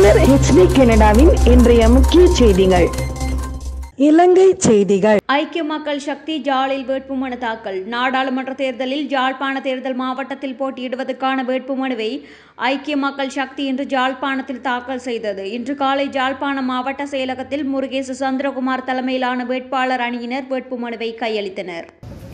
மலர் HD கனடாவின் இன்றைய முக்கிய செய்திகள் இலங்கை செய்திகள் ஐக்கிய மக்கள் சக்தி ஜாலில் வேட்புமனு தாக்கல் நாடாளுமன்ற தேர்தலில் ஜாழ்ப்பாண தேர்தல் மாவட்டத்தில் போட்டியிடுவதற்கான வேட்புமனுவை ஐக்கிய மக்கள் சக்தி இன்று ஜாழ்ப்பாணத்தில் தாக்கல் செய்தது இன்று காலை ஜாழ்ப்பாணம் மாவட்ட செயலகத்தில் முருகேசு சந்திரகுமார் தலைமையிலான வேட்பாளர் அணியினர் வேட்புமனுவை கையளித்தனர்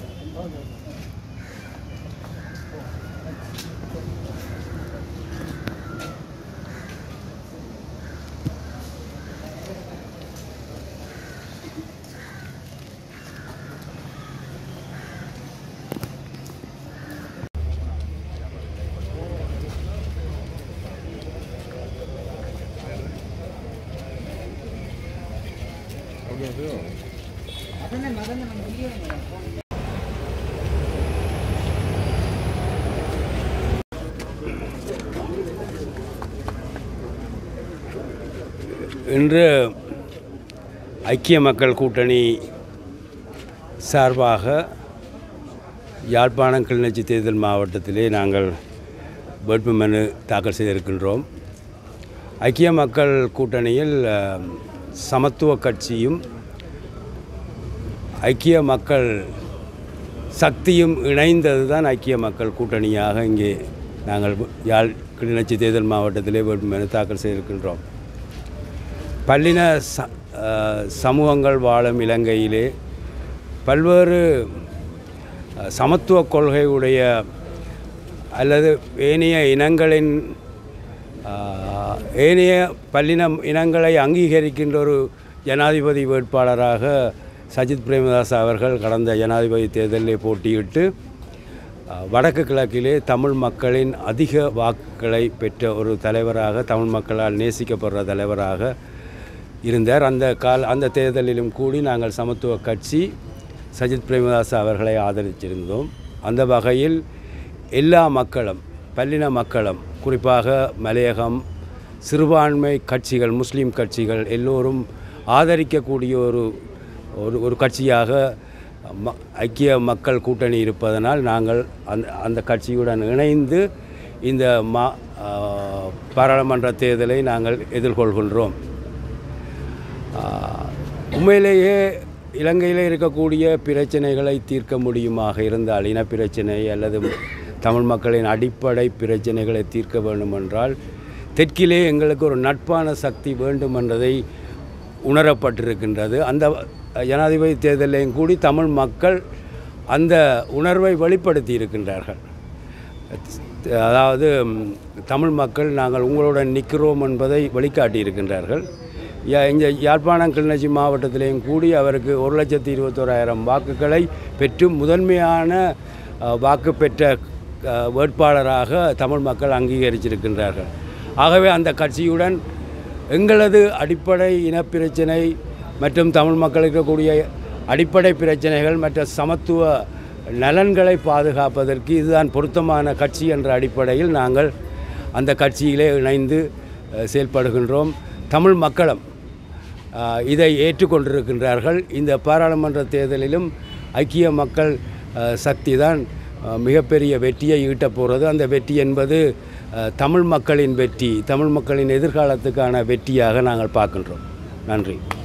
இன்று ஐக்கிய மக்கள் கூட்டணி சார்பாக யாழ்ப்பாணம் கிளிநொச்சி தேர்தல் மாவட்டத்திலே நாங்கள் வேட்புமனு தாக்கல் செய்திருக்கின்றோம் ஐக்கிய மக்கள் கூட்டணியில் அஹ், சமத்துவ கட்சியும் ஐக்கிய மக்கள் சக்தியும் இணைந்தது தான் ஐக்கிய மக்கள் கூட்டணியாக இங்கே நாங்கள் யாழ் கிளிநொச்சி தேர்தல் மாவட்டத்திலே வேட்புமனு தாக்கல் செய்திருக்கின்றோம் பல்லின ச அஹ் சமூகங்கள் வாழும் இலங்கையிலே பல்வேறு அஹ், சமத்துவ கொள்கையுடைய அல்லது ஏனைய இனங்களின் அஹ், ஏனைய பல்லின இனங்களை அங்கீகரிக்கின்ற ஒரு ஜனாதிபதி வேட்பாளராக சஜித் பிரேமதாஸ் அவர்கள் கடந்த ஜனாதிபதி தேர்தலிலே போட்டியிட்டு அஹ், வடக்கு கிழக்கிலே தமிழ் மக்களின் அதிக வாக்குகளை பெற்ற ஒரு தலைவராக தமிழ் மக்களால் நேசிக்கப்படுற தலைவராக இருந்தார் அந்த கால் அந்த தேர்தலிலும் கூடி நாங்கள் சமத்துவ கட்சி சஜித் பிரேமதாஸ் அவர்களை ஆதரிச்சிருந்தோம் அந்த வகையில் எல்லா மக்களும் பல்லின மக்களும் குறிப்பாக மலையகம் சிறுபான்மை கட்சிகள் முஸ்லீம் கட்சிகள் எல்லோரும் ஆதரிக்கக்கூடிய ஒரு ஒரு ஒரு கட்சியாக ம ஐக்கிய மக்கள் கூட்டணி இருப்பதனால் நாங்கள் அந்த அந்த கட்சியுடன் இணைந்து இந்த மா ஆ, பாராளுமன்ற தேர்தலை நாங்கள் எதிர்கொள்கின்றோம் ஆஹ், உண்மையிலேயே இலங்கையில் இருக்கக்கூடிய பிரச்சனைகளை தீர்க்க முடியுமாக இருந்தால் இனப்பிரச்சனை அல்லது தமிழ் மக்களின் அடிப்படை பிரச்சனைகளை தீர்க்க வேண்டுமென்றால் தெற்கிலே எங்களுக்கு ஒரு நட்பான சக்தி வேண்டும் என்றதை உணரப்பட்டிருக்கின்றது அந்த ஜனாதிபதி தேர்தலையும் கூடி தமிழ் மக்கள் அந்த உணர்வை வெளிப்படுத்தி இருக்கின்றார்கள் அதாவது ம், தமிழ் மக்கள் நாங்கள் உங்களுடன் நிற்கிறோம் என்பதை வெளிக்காட்டி இருக்கின்றார்கள் யா- இங்கே யாழ்ப்பாணம் கிளிநொச்சி மாவட்டத்திலேயும் கூடி அவருக்கு ஒரு லட்சத்தி இருபத்தோராயிரம் வாக்குகளை பெற்று முதன்மையான அஹ், வாக்கு பெற்ற அஹ், வேட்பாளராக தமிழ் மக்கள் அங்கீகரிச்சிருக்கின்றார்கள் ஆகவே அந்த கட்சியுடன் எங்களது அடிப்படை இனப்பிரச்சனை மற்றும் தமிழ் மக்கள் இருக்கக்கூடிய அடிப்படை பிரச்சனைகள் மற்ற சமத்துவ நலன்களை பாதுகாப்பதற்கு இதுதான் பொருத்தமான கட்சி என்ற அடிப்படையில் நாங்கள் அந்த கட்சியிலே இணைந்து அஹ், செயல்படுகின்றோம் தமிழ் மக்களும் அஹ், இதை ஏற்றுக்கொண்டிருக்கின்றார்கள் இந்த பாராளுமன்ற தேர்தலிலும் ஐக்கிய மக்கள் அஹ், சக்தி தான் அஹ், மிகப்பெரிய வெற்றியை ஈட்டப் போகிறது அந்த வெற்றி என்பது அஹ், தமிழ் மக்களின் வெற்றி தமிழ் மக்களின் எதிர்காலத்துக்கான வெற்றியாக நாங்கள் பார்க்கின்றோம் நன்றி